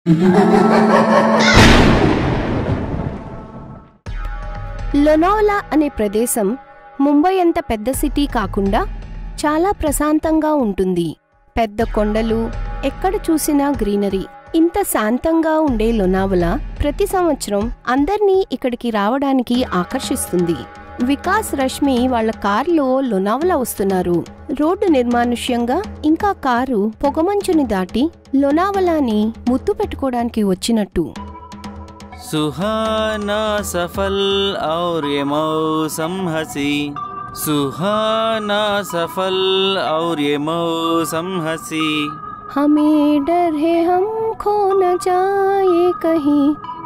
లొనావలా అనే ప్రదేశం ముంబై అంత పెద్ద సిటీ కాకుండా చాలా ప్రశాంతంగా ఉంటుంది పెద్ద కొండలు ఎక్కడ చూసినా గ్రీనరీ ఇంత శాంతంగా ఉండే లొనావలా ప్రతి సంవత్సరం అందర్నీ ఇక్కడికి రావడానికి ఆకర్షిస్తుంది వికాస్ రష్మి వాళ్ళ కారులో లొనావలా వస్తున్నారు రోడ్డు నిర్మానుష్యంగా ఇంకా కారు పొగమంచుని దాటి లొనావలాని ముద్దు పెట్టుకోవడానికి వచ్చినట్టు सुहाना सफल और ये मौसम हसी सुहाना सफल और ये मौसम हसी हमें डर है हम खो न जाए कहीं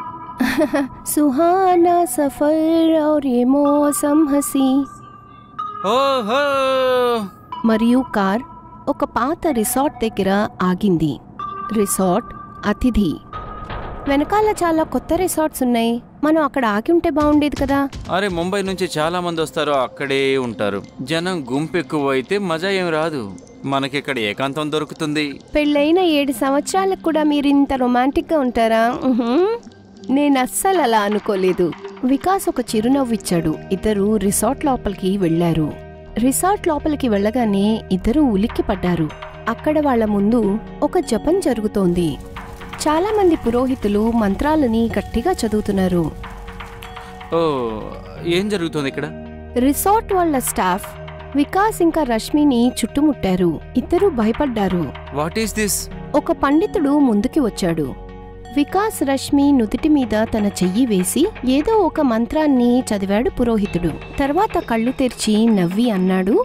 सुहाना सफर और ये मौसम हसी ఓహో మరియు కార్ ఒక పాత రిసార్ట్ దగ్గర ఆగింది రిసార్ట్ అతిథి వెనకాల చాలా కొత్త రిసార్ట్స్ ఉన్నాయి మనం అక్కడ ఆగి ఉంటే బాగుండేది కదా అరే ముంబై నుంచి చాలా మంది వస్తారు అక్కడే ఉంటారు జనం గుంపు ఎక్కువ అయితే మజా ఏం రాదు మనకి ఇక్కడ ఏకాంతం దొరుకుతుంది పెళ్ళైన ఏడు సంవత్సరాలకు కూడా మీరు ఇంత రొమాంటిక్గా ఉంటారా ఉహుం. నేను అస్సలు అలా అనుకోలేదు వికాస్ ఒక చిరునవ్వు ఇచ్చాడు ఇద్దరు రిసార్ట్ లోపలికి వెళ్లారు రిసార్ట్ లోపలికి వెళ్ళగానే ఇద్దరు ఉలిక్కి పడ్డారు అక్కడ వాళ్ళ ముందు ఒక జపం జరుగుతోంది చాలా మంది పురోహితులు మంత్రాలని గట్టిగా చదువుతున్నారు ఓ ఏం జరుగుతుంది ఇక్కడ రిసార్ట్ వాళ్ళ స్టాఫ్ వికాస్ ఇంకా రష్మిని చుట్టుముట్టారు ఇద్దరూ భయపడ్డారు వాట్ ఈస్ దిస్ ఒక పండితుడు ముందుకి వచ్చాడు వికాస్ రష్మి నుదిటి మీద తన చెయ్యి వేసి ఏదో ఒక మంత్రాన్ని చదివాడు పురోహితుడు తర్వాత కళ్ళు తెరిచి నవ్వి అన్నాడు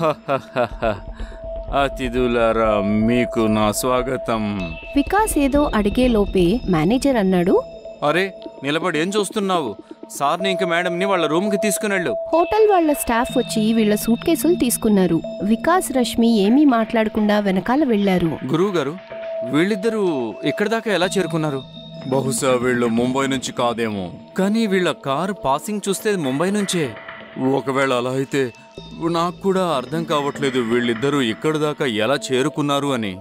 అతిథులారా మీకు నా స్వాగతం వికాస్ ఏదో అడిగేలోపే మేనేజర్ అన్నాడు అరే నిలబడి ఏం చూస్తున్నావు సార్ని ఇంక మేడంని వాళ్ళ రూమ్కి తీసుకునెళ్ళు హోటల్ వాళ్ళ స్టాఫ్ వచ్చి వీళ్ళ సూట్ కేసులు తీసుకున్నారు వికాస్ రష్మి ఏమీ మాట్లాడకుండా వెనకాల వెళ్లారు గురువు గారు వీళ్ళిద్దరూ ఇక్కడ దాకా ఎలా చేరుకున్నారు బహుశా వీళ్ళు ముంబై నుంచి కాదేమో కానీ వీళ్ళ కారు పాసింగ్ చూస్తే ముంబై నుంచే ఒకవేళ అలా అయితే నాకు కూడా అర్థం కావట్లేదు వీళ్ళిద్దరూ ఇక్కడ దాకా ఎలా చేరుకున్నారు అని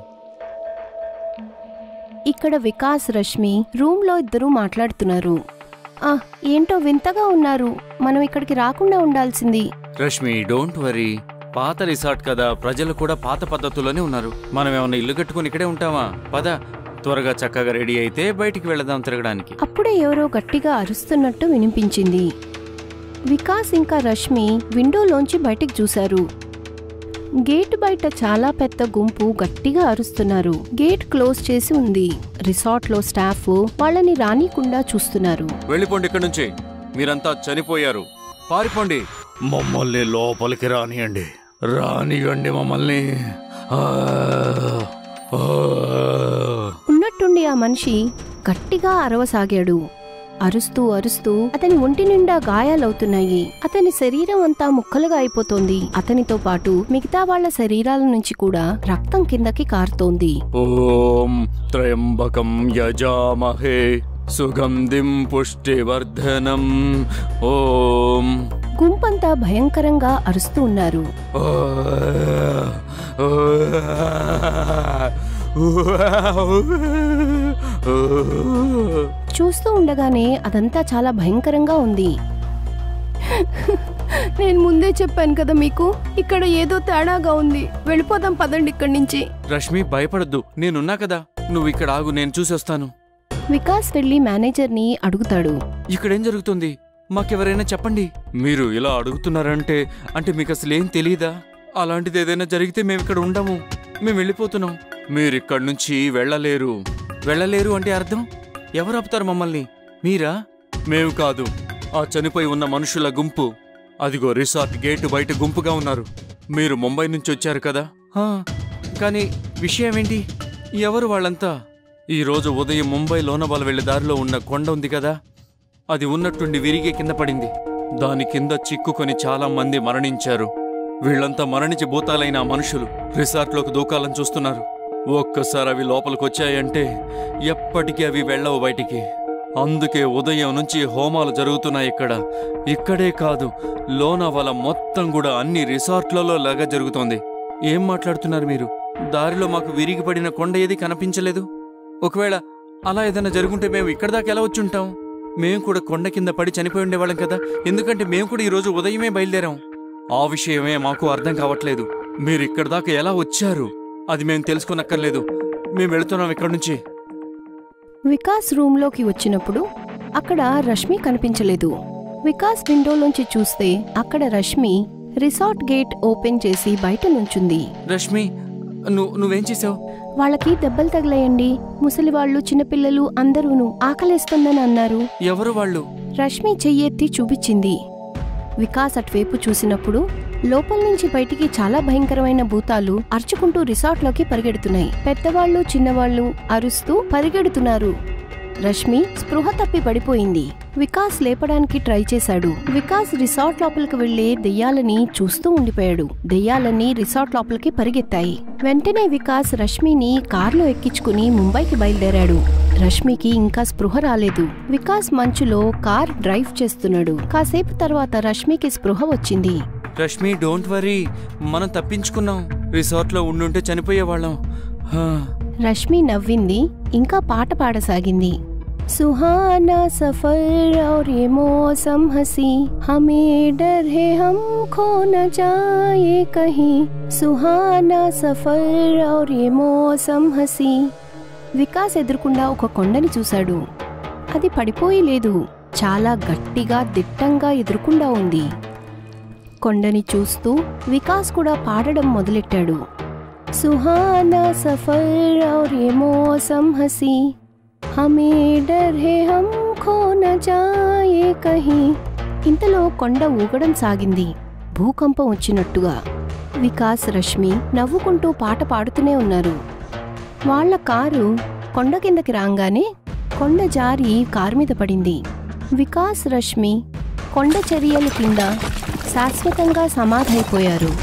ఇక్కడ వికాస్ రష్మి రూమ్ లో ఇద్దరూ మాట్లాడుతున్నారు ఆ ఏంటో వింతగా ఉన్నారు మనం ఇక్కడికి రాకుండా ఉండాల్సింది రష్మి డోంట్ వరీ పాత రిసార్ట్ కదా ప్రజలు కూడా పాత పద్ధతుల్లోనే ఉన్నారు మనం ఏమన్నా ఇల్లు కట్టుకుని ఇక్కడే ఉంటామా పద త్వరగా చక్కగా రెడీ అయితే బయటికి వెళదాం తిరగడానికి అప్పుడే ఎవరో గట్టిగా అరుస్తున్నట్టు వినిపించింది వికాస్ ఇంకా రష్మి విండోలోంచి బయటికి చూశారు గేట్ బయట చాలా పెద్ద గుంపు గట్టిగా అరుస్తున్నారు గేట్ క్లోజ్ చేసి ఉంది రిసార్ట్లో స్టాఫ్ వాళ్ళని రానీకుండా చూస్తున్నారు వెళ్ళిపోండి ఇక్కడి నుంచి మీరంతా చనిపోయారు పారిపోండి మమ్మల్ని లోపలికి రానియండి రానియండి మమ్మల్ని ఆ, ఆ. ఉన్నట్టుండి ఆ మనిషి గట్టిగా అరవసాగాడు అరుస్తూ అరుస్తూ అతని ఒంటి నిండా గాయాలవుతున్నాయి అతని శరీరం అంతా ముక్కలుగా అయిపోతోంది అతనితో పాటు మిగతా వాళ్ళ శరీరాల నుంచి కూడా రక్తం కిందకి కారుతోంది ఓం త్రయంబకం యజామహే సుగంధిం పుష్టివర్ధనం ఓం గుంపంతా భయంకరంగా అరుస్తూ ఉన్నారు ఆ, ఆ. చూస్తూ ఉండగానే అదంతా చాలా భయంకరంగా ఉంది నేను ముందే చెప్పాను కదా మీకు ఇక్కడ ఏదో తేడాగా ఉంది వెళ్ళిపోదాం పదండి ఇక్కడి నుంచి రష్మి భయపడద్దు నేనున్నా కదా నువ్వు ఇక్కడ ఆగు నేను చూసొస్తాను వికాస్ వెళ్లి మేనేజర్ని అడుగుతాడు ఇక్కడేం జరుగుతుంది మాకెవరైనా చెప్పండి మీరు ఇలా అడుగుతున్నారంటే అంటే మీకు అసలు ఏం తెలియదా అలాంటిది ఏదైనా జరిగితే మేము ఇక్కడ ఉండము మేము వెళ్ళిపోతున్నాం మీరు ఇక్కడి నుంచి వెళ్ళలేరు వెళ్ళలేరు అంటే అర్థం ఎవరు ఆపుతారు మమ్మల్ని మీరా మేము కాదు ఆ చనిపోయి ఉన్న మనుషుల గుంపు అదిగో రిసార్ట్ గేటు బయట గుంపుగా ఉన్నారు మీరు ముంబై నుంచి వచ్చారు కదా హా, కానీ విషయం ఏంటి ఎవరు వాళ్ళంతా ఈ రోజు ఉదయం ముంబై లోనవాల వెళ్లే దారిలో ఉన్న కొండ ఉంది కదా అది ఉన్నట్టుండి విరిగి కింద పడింది దాని కింద చిక్కుకొని చాలా మంది మరణించారు వీళ్ళంతా మరణించి భూతాలైన ఆ మనుషులు రిసార్ట్లోకి దూకాలని చూస్తున్నారు ఒక్కసారి అవి లోపలికి వచ్చాయంటే ఎప్పటికీ అవి వెళ్ళవు బయటికి అందుకే ఉదయం నుంచి హోమాలు జరుగుతున్నాయి ఇక్కడ ఇక్కడే కాదు లోనావాల మొత్తం కూడా అన్ని రిసార్ట్లలో లాగా జరుగుతోంది ఏం మాట్లాడుతున్నారు మీరు దారిలో మాకు విరిగిపడిన కొండ ఏది కనిపించలేదు ఒకవేళ అలా ఏదైనా జరుగుంటే మేము ఇక్కడ దాకా ఎలా వచ్చి ఉంటాం మేము కూడా కొండ కింద పడి చనిపోయి ఉండేవాళ్ళం కదా ఎందుకంటే మేము కూడా ఈరోజు ఉదయమే బయలుదేరాం ఆ విషయమే మాకు అర్థం కావట్లేదు మీరు ఇక్కడ దాకా ఎలా వచ్చారు అది మేము తెలుసుకోనక్కర్లేదు మేము వెళుతున్నాం ఇక్కడి నుంచి వికాస్ రూంలోకి వచ్చినప్పుడు అక్కడ రష్మి కనిపించలేదు వికాస్ విండోలోంచి చూస్తే అక్కడ రష్మి రిసార్ట్ గేట్ ఓపెన్ చేసి బయట నుంచుంది రష్మి నువ్వు నువ్వేం చేసావు వాళ్ళకి దెబ్బలు తగిలాయండి ముసలివాళ్లు చిన్నపిల్లలు అందరూను ఆకలేస్తుందని అన్నారు ఎవరు వాళ్ళు రష్మి చెయ్యెత్తి చూపించింది వికాస్ అటువైపు చూసినప్పుడు లోపల నుంచి బయటికి చాలా భయంకరమైన భూతాలు అరుచుకుంటూ రిసార్ట్లోకి పరిగెడుతున్నాయి పెద్దవాళ్ళు చిన్నవాళ్ళు అరుస్తూ పరిగెడుతున్నారు రష్మి స్పృహ తప్పి పడిపోయింది వికాస్ లేపడానికి ట్రై చేశాడు వికాస్ రిసార్ట్ లోపలికి వెళ్లే దెయ్యాలని చూస్తూ ఉండిపోయాడు దెయ్యాలన్నీ రిసార్ట్ లోపలికి పరిగెత్తాయి వెంటనే వికాస్ రష్మిని కార్లో ఎక్కించుకుని ముంబైకి బయలుదేరాడు రష్మికి ఇంకా స్పృహ రాలేదు వికాస్ మంచులో కార్ డ్రైవ్ చేస్తున్నాడు కాసేపు తర్వాత రష్మికి స్పృహ వచ్చింది రష్మి డోంట్ వరీ మనం తప్పించుకున్నాం రిసార్ట్లో ఉండుంటే చనిపోయేవాళ్ళం హా. రష్మి నవ్వింది ఇంకా పాట పాడసాగింది सुहाना सफर और ये मौसम हंसी हमें डर है हम खो न जाए कहीं सुहाना सफर और ये मौसम हंसी వికాస్ ఎదురుకుండా ఒక కొండని చూశాడు అది పడిపోయి లేదు చాలా గట్టిగా దిట్టంగా ఎదురుకుండా ఉంది కొండని చూస్తూ వికాస్ కూడా పాడడం మొదలెట్టాడు सुहाना सफर और ये मौसम हंसी हमें डर है हम खो न जाए कहीं ఇంతలో కొండ ఊగడం సాగింది భూకంపం వచ్చినట్టుగా వికాస్ రష్మి నవ్వుకుంటూ పాట పాడుతూనే ఉన్నారు వాళ్ళ కారు కొండ కిందకి రాగానే కొండ జారి కారు మీద పడింది వికాస్ రష్మి కొండ చర్యల కింద శాశ్వతంగా సమాధైపోయారు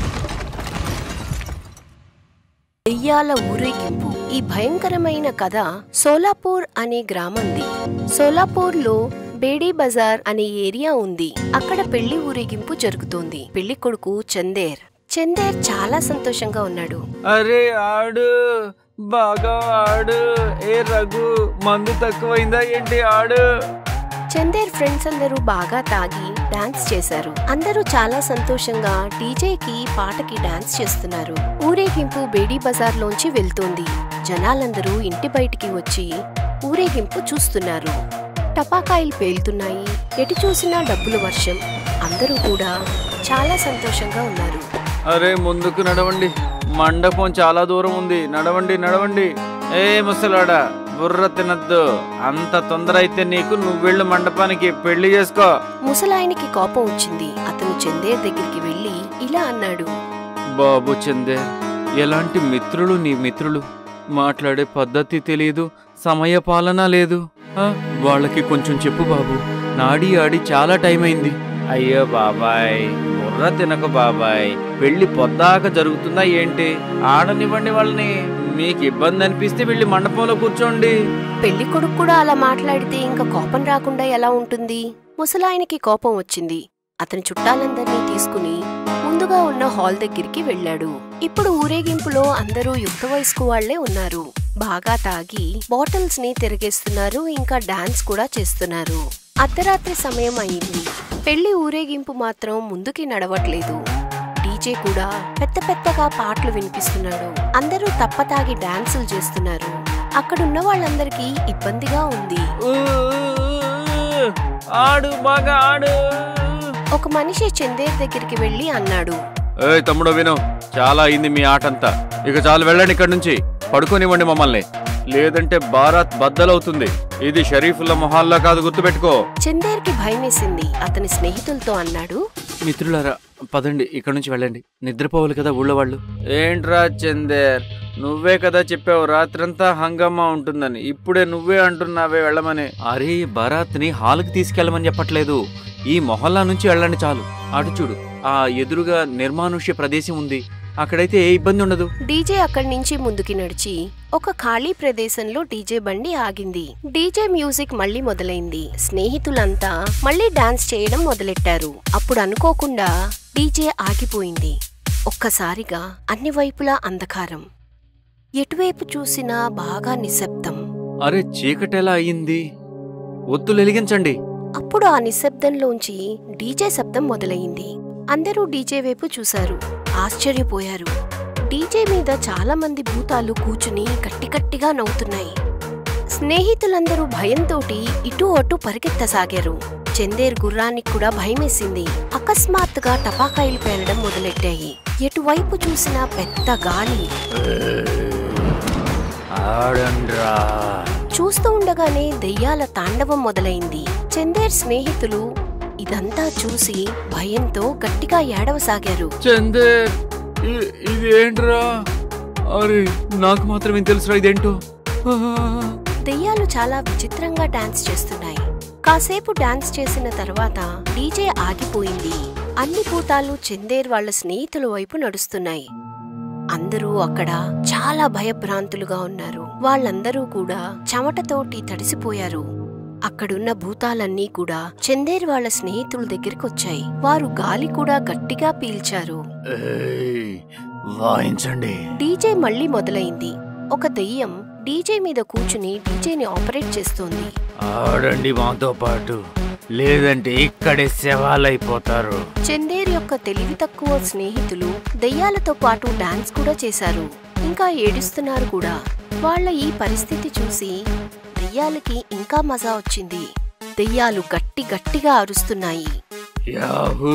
దెయ్యాల ఊరేగింపు ఈ భయంకరమైన కథ సోలాపూర్ అనే గ్రామంది సోలాపూర్లో బేడీ బజార్ అనే ఏరియా ఉంది అక్కడ పెళ్లి ఊరేగింపు జరుగుతోంది పెళ్లి కొడుకు చందేర్ చందేర్ చాలా సంతోషంగా ఉన్నాడు అరే ఆడు బాగా ఆడు ఏ రఘు మందు తక్కువైందా ఏంటి ఆడు చందేర్ ఫ్రెండ్స్ అందరూ బాగా తాగి డాన్స్ చేశారు అందరూ చాలా సంతోషంగా డీజేకి పాటకి డాన్స్ చేస్తున్నారు ఊరేగింపు బేడీ బజార్ లోంచి వెళ్తోంది జనాలందరూ ఇంటి బయటికి వచ్చి ఊరేగింపు చూస్తున్నారు టపాకాయలు పేలుతున్నాయి ఎటు చూసినా డబ్బుల వర్షం అందరూ కూడా చాలా సంతోషంగా ఉన్నారు అరే ముందుకు నడవండి మండపం చాలా దూరం ఉంది నడవండి నడవండి ఏ ముసలాడా బుర్ర తినద్దు అంత తొందర అయితే నీకు నువ్వు వెళ్ళు మండపానికి పెళ్లి చేసుకో ముసలాయనికి కోపం వచ్చింది అతను చందేర్ దగ్గరికి వెళ్లి ఇలా అన్నాడు బాబు చందే ఎలాంటి మిత్రులు నీ మిత్రులు మాట్లాడే పద్ధతి తెలియదు సమయ పాలన లేదు ఆ, వాళ్ళకి కొంచెం చెప్పు బాబు నాడి ఆడి చాలా టైం అయింది అయ్యో బాబాయ్ బుర్ర తినకు బాబాయ్ పెళ్లి పొద్దాక జరుగుతుందా ఏంటి ఆడనివ్వండి వాళ్ళని మీకు ఇబ్బంది అనిపిస్తే వెళ్ళి మండపంలో కూర్చోండి పెళ్లి కొడుకు కూడా అలా మాట్లాడితే ఇంకా కోపం రాకుండా ఎలా ఉంటుంది ముసలాయనకి కోపం వచ్చింది అతని చుట్టాలందర్నీ తీసుకుని ముందుగా ఉన్న హాల్ దగ్గరికి వెళ్ళాడు ఇప్పుడు ఊరేగింపులో అందరూ యుక్త వయస్కు వాళ్లే ఉన్నారు బాగా తాగి బాటిల్స్ ని తిరిగేస్తున్నారు ఇంకా డాన్స్ కూడా చేస్తున్నారు అర్ధరాత్రి సమయం అయింది పెళ్లి ఊరేగింపు మాత్రం ముందుకి నడవట్లేదు డీజే కూడా పెద్ద పెద్దగా పాటలు వినిపిస్తున్నాడు అందరూ తప్పతాగి డాన్సులు చేస్తున్నారు అక్కడున్న వాళ్ళందరికీ ఇబ్బందిగా ఉంది ఊ, ఆడు బాగా ఆడు ఒక మనిషి చందేర్ దగ్గరికి వెళ్లి అన్నాడు ఏయ్ తమ్ముడు విను చాలా అయింది మీ ఆటంతా ఇక చాలు వెళ్ళండి ఇక్కడి నుంచి పడుకోనివ్వండి మమ్మల్ని లేదంటే భారత్ బద్దలవుతుంది ఇది షరీఫుల్ల మొహాల్లా కాదు గుర్తుపెట్టుకో చందేర్కి భయమేసింది అతని స్నేహితులతో అన్నాడు మిత్రులారా పదండి ఇక్కడ నుంచి వెళ్ళండి నిద్రపోవాలి కదా ఊళ్ళో వాళ్ళు ఏంట్రా చందేర్ నువ్వే కదా చెప్పావు రాత్రంతా హంగామా ఉంటుందని ఇప్పుడే నువ్వే అంటున్నావే వెళ్ళమని అరే భరత్ని హాల్కి తీసుకెళ్ళమని చెప్పట్లేదు ఈ మొహల్లా నుంచి వెళ్ళండి చాలు అటు చూడు ఆ ఎదురుగా నిర్మానుష్య ప్రదేశం ఉంది అక్కడైతే ఏ ఇబ్బంది ఉండదు డీజే అక్కడి నుంచి ముందుకి నడిచి ఒక ఖాళీ ప్రదేశంలో డీజే బండి ఆగింది డీజే మ్యూజిక్ మళ్ళీ మొదలైంది స్నేహితులంతా మళ్ళీ డాన్స్ చేయడం మొదలెట్టారు అప్పుడు అనుకోకుండా డీజే ఆగిపోయింది ఒక్కసారిగా అన్ని వైపులా అంధకారం ఎటువైపు చూసినా బాగా నిశ్శబ్దం అరే చీకటెలా అయ్యింది ఒత్తులు వెలిగించండి అప్పుడు ఆ నిశ్శబ్దంలోంచి డీజే శబ్దం మొదలయింది అందరూ డీజే వైపు చూశారు ఆశ్చర్యపోయారు డీజే మీద చాలా మంది భూతాలు కూచుని గట్టిగట్టిగా నవ్వుతున్నాయి స్నేహితులందరూ భయంతోటి ఇటు అటు పరిగెత్తసాగారు చందేర్ గుర్రానికి కూడా భయమేసింది అకస్మాత్తుగా టపాకాయలు పేలడం మొదలెట్టాయి ఎటువైపు చూసినా పెద్ద గాలి ఆడండ్రా చూస్తూ ఉండగానే దెయ్యాల తాండవం మొదలైంది చందేర్ స్నేహితులు ఇదంతా చూసి భయంతో గట్టిగా ఏడవసాగారు చందే ఇ- ఇదేంట్రా అరే నాకు మాత్రమే తెలుసురా ఇదేంటో ఆ, దెయ్యాలు చాలా విచిత్రంగా డాన్స్ చేస్తున్నాయి కాసేపు డాన్స్ చేసిన తర్వాత డీజే ఆగిపోయింది అన్ని భూతాలు చందేర్ వాళ్ళ స్నేహితుల వైపు నడుస్తున్నాయి అందరూ అక్కడ చాలా భయభ్రాంతులుగా ఉన్నారు వాళ్ళందరూ కూడా చెమటతోటి తడిసిపోయారు అక్కడున్న భూతాలన్నీ కూడా చందేర్ వాళ్ళ స్నేహితుల దగ్గరికి వచ్చాయి వారు గాలి కూడా గట్టిగా పీల్చారు ఏయ్, వాయించండి డీజే మళ్ళీ మొదలైంది ఒక దెయ్యం డీజే మీద కూర్చుని డీజేని ఆపరేట్ చేస్తోంది ఆడండి మాతో పాటు లేదంటే ఇక్కడే శవాలైపోతారు చందేర్ యొక్క తెలివి తక్కువ స్నేహితులు దెయ్యాలతో పాటు డాన్స్ కూడా చేశారు ఇంకా ఏడుస్తున్నారు కూడా వాళ్ళ ఈ పరిస్థితి చూసి దెయ్యాలకి ఇంకా మజా వచ్చింది దెయ్యాలు గట్టి గట్టిగా అరుస్తున్నాయి యాహూ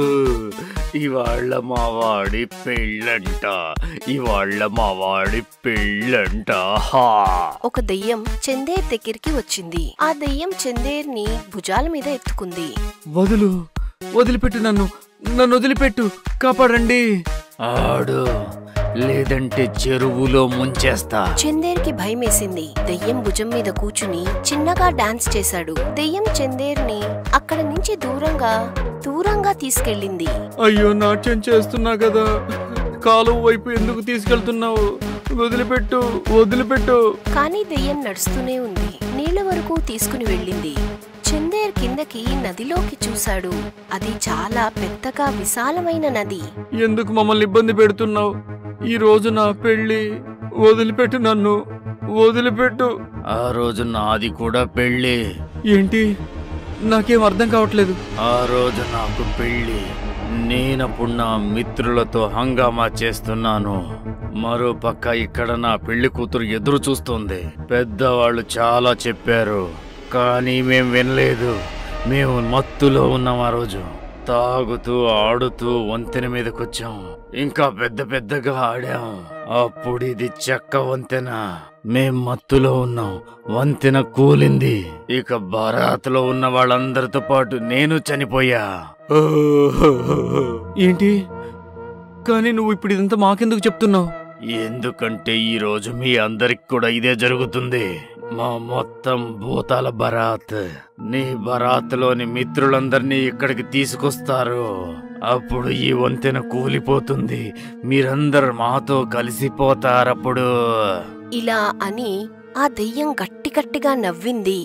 ఇవాళ్ళ మా వాడి పెళ్ళంట ఇవాళ్ళ మా వాడి పెళ్ళంట హా ఒక దెయ్యం చందేర్ దగ్గరికి వచ్చింది ఆ దెయ్యం చందేర్ని భుజాల మీద ఎత్తుకుంది వదులు వదిలిపెట్టు నన్ను నన్ను వదిలిపెట్టు కాపాడండి ఆడు లేదంటే చెరువులో ముంచేస్తా చందేర్కి భయమేసింది దెయ్యం భుజం మీద కూచుని చిన్నగా డాన్స్ చేశాడు దెయ్యం చందేర్ని అక్కడ నుంచి దూరంగా దూరంగా తీసుకెళ్ళింది అయ్యో నాట్యం చేస్తున్నా కదా కాలువ వైపు ఎందుకు తీసుకెళ్తున్నావు వదిలిపెట్టు వదిలిపెట్టు కానీ దెయ్యం నడుస్తూనే ఉంది నీళ్ల వరకు తీసుకుని వెళ్ళింది చందేర్ కిందకి నదిలోకి చూశాడు అది చాలా పెద్దగా విశాలమైన నది ఎందుకు మమ్మల్ని ఇబ్బంది పెడుతున్నావు ఈ రోజు నా పెళ్లి వదిలిపెట్టు నన్ను వదిలిపెట్టు ఆ రోజు నాది కూడా పెళ్లి ఏంటి నాకేం అర్థం కావట్లేదు ఆ రోజు నాకు పెళ్లి నేనప్పుడు నా మిత్రులతో హంగామా చేస్తున్నాను మరో పక్క ఇక్కడ నా పెళ్లి కూతురు ఎదురు చూస్తుంది పెద్దవాళ్ళు చాలా చెప్పారు కానీ మేం వినలేదు మేము మత్తులో ఉన్నాం ఆ రోజు తాగుతూ ఆడుతూ వంతెన మీదకొచ్చాం ఇంకా పెద్ద పెద్దగా ఆడాం అప్పుడు ఇది చెక్క వంతెన మేం మత్తులో ఉన్నాం వంతెన కూలింది ఇక బరాత్లో ఉన్న వాళ్ళందరితో పాటు నేను చనిపోయా ఏంటి కానీ నువ్వు ఇప్పుడు ఇదంతా మాకెందుకు చెప్తున్నావు ఎందుకంటే ఈ రోజు మీ అందరికి కూడా ఇదే జరుగుతుంది మా మొత్తం భూతాల బరాత్ నీ బరాత్లోని మిత్రులందరినీ ఇక్కడికి తీసుకొస్తారు అప్పుడు ఈ వంతెన కూలిపోతుంది మీరందరు మాతో కలిసిపోతారప్పుడు ఇలా అని ఆ దెయ్యం గట్టి గట్టిగా నవ్వింది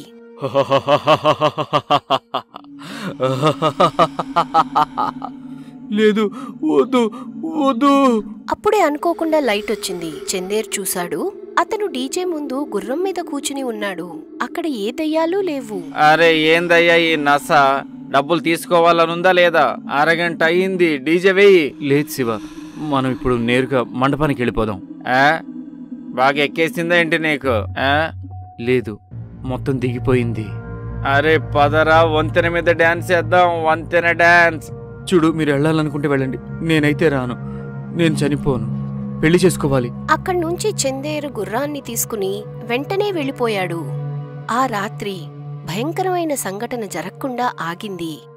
లేదు వద్దు వద్దు అప్పుడే అనుకోకుండా లైట్ వచ్చింది చందేర్ చూశాడు అతను డీజే ముందు గుర్రం మీద కూచుని ఉన్నాడు అక్కడ ఏ దెయ్యాలు లేవు అరే ఏందయ్యా ఈ నస డబ్బులు తీసుకోవాలనుందా లేదా అరగంట అయింది డీజే వెయ్యి లేదు శివ మనం ఇప్పుడు నేరుగా మండపానికి వెళ్ళిపోదాం ఆ? బాగా ఎక్కేసిందా ఏంటి నీకు ఆ? లేదు మొత్తం దిగిపోయింది అరే పదరా వంతెన మీద డాన్స్ చేద్దాం వంతెన డాన్స్ చూడు మీరు వెళ్ళాలనుకుంటే వెళ్ళండి నేనైతే రాను నేను చనిపోను పెళ్లి చేసుకోవాలి అక్కడి నుంచి చందేరు గుర్రాన్ని తీసుకుని వెంటనే వెళ్ళిపోయాడు ఆ రాత్రి భయంకరమైన సంఘటన జరగకుండా ఆగింది